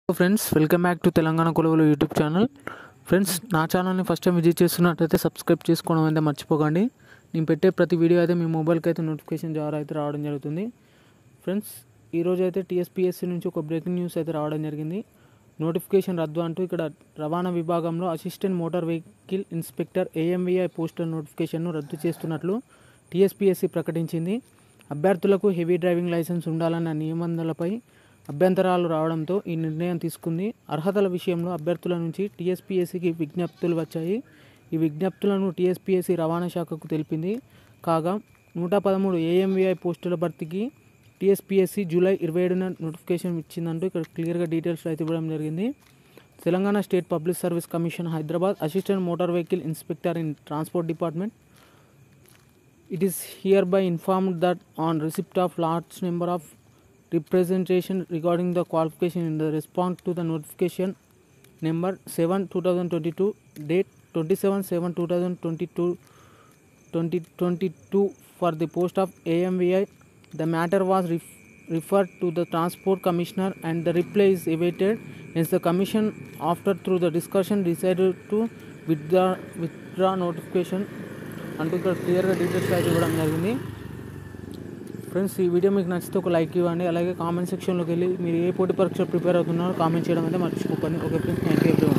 friends welcome back to Telangana కొలువులు YouTube channel friends నా ఛానల్ని ఫస్ట్ టైం విజిట్ చేస్తున్నట్టయితే సబ్స్క్రైబ్ చేసుకోవడం అయితే మర్చిపోకండి నేను పెట్టే ప్రతి వీడియో అయితే మీ మొబైల్కి అయితే నోటిఫికేషన్ ద్వారా అయితే రావడం జరుగుతుంది ఫ్రెండ్స్ ఈరోజు అయితే టీఎస్పీఎస్సీ నుంచి ఒక బ్రేకింగ్ న్యూస్ అయితే రావడం జరిగింది నోటిఫికేషన్ రద్దు అంటూ ఇక్కడ రవాణా విభాగంలో assistant motor vehicle inspector AMVI postal నోటిఫికేషన్ను రద్దు చేస్తున్నట్లు టీఎస్పీఎస్సీ ప్రకటించింది అభ్యర్థులకు హెవీ డ్రైవింగ్ లైసెన్స్ ఉండాలన్న నిబంధనలపై అభ్యంతరాలు రావడంతో ఈ నిర్ణయం తీసుకుంది అర్హతల విషయంలో అభ్యర్థుల నుంచి టీఎస్పీఎస్సీకి విజ్ఞప్తులు వచ్చాయి ఈ విజ్ఞప్తులను టీఎస్పీఎస్సీ రవాణా శాఖకు తెలిపింది కాగా నూట పదమూడు ఏఎంవిఐ పోస్టుల భర్తీకి టీఎస్పీఎస్సీ జూలై ఇరవై ఏడున నోటిఫికేషన్ ఇచ్చిందంటూ ఇక్కడ క్లియర్గా డీటెయిల్స్ అయితే ఇవ్వడం జరిగింది Telangana state public service commission Hyderabad assistant motor vehicle inspector in transport department It is hereby informed that on receipt of large number of representation regarding the qualification in the response to the notification number 7 2022 date 27 7 2022 2022 for the post of AMVI the matter was ref- referred to the transport commissioner and the reply is awaited hence the commission after through the discussion decided to withdraw withdraw notification అంటూ ఇక్కడ క్లియర్గా details అయితే ఇవ్వడం జరిగింది friends ఈ video మీకు నచ్చితే ఒక లైక్ ఇవ్వండి అలాగే కామెంట్ సెక్షన్లోకి వెళ్ళి మీరు ఏ పోటీ పరీక్ష ప్రిపేర్ అవుతున్నారో కామెంట్ చేయడం అయితే మర్చిపోకండి ఓకే ఫ్రెండ్స్ థ్యాంక్ యూ